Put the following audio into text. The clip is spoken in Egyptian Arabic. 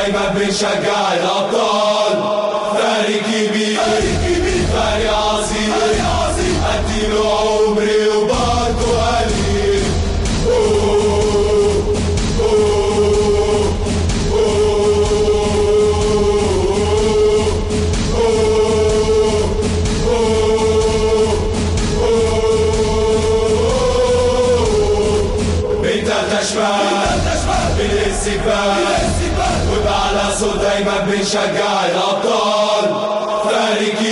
دايما بنشجع الابطال فريق كبير فريق عظيم اديله عمري وبرضه قليل أوه، أوه، انت تشمل بالاستقبال وبعلى صوت دايما بنشجع الابطال فريق